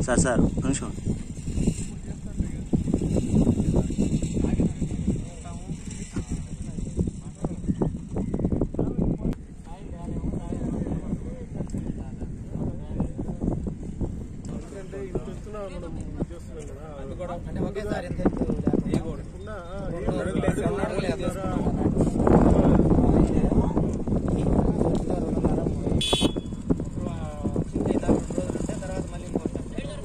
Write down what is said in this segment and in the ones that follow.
sir sir ఒక నిమిషం ఎందుకంటే ఇంత ఇస్తున్నా మనం ఇది చేస్తున్నాం కదా అది కూడా అంటే ఒకేసారి ఎంత ఎత్తు లేకుండా ఉన్నా, రెండు ఏం అడుగులు లేదు, రెండు అడుగులు రెండు వేసుకున్నాం తర్వాత మళ్ళీ ఇంకొకటి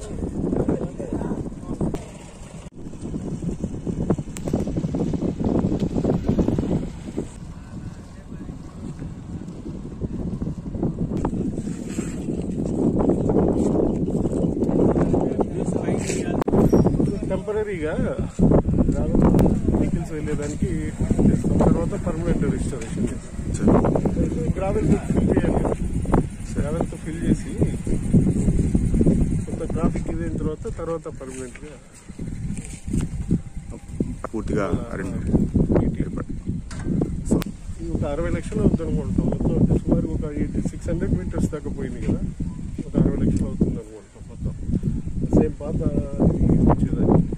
టెంపరీగా వెహికల్స్ వెళ్ళేదానికి చేస్తాం తర్వాత పర్మనెంట్ రిజిస్ట్రేషన్ చేస్తాం గ్రావెల్ ఫిల్ చేయాలి గ్రావెల్తో ఫిల్ చేసి కొంత ట్రాఫిక్ ఇదైన తర్వాత తర్వాత పర్మనెంట్గా పూర్తిగా అరేంజ్ ఈ ఒక అరవై లక్షలు అవుతుంది అనుకుంటాం మొత్తం అంటే సుమారు ఒక ఎయిటీ సిక్స్ హండ్రెడ్ మీటర్స్ దాకా పోయింది కదా ఒక అరవై లక్షలు అవుతుంది అనుకుంటాం మొత్తం సేమ్ పాత ఇది వచ్చేదాన్ని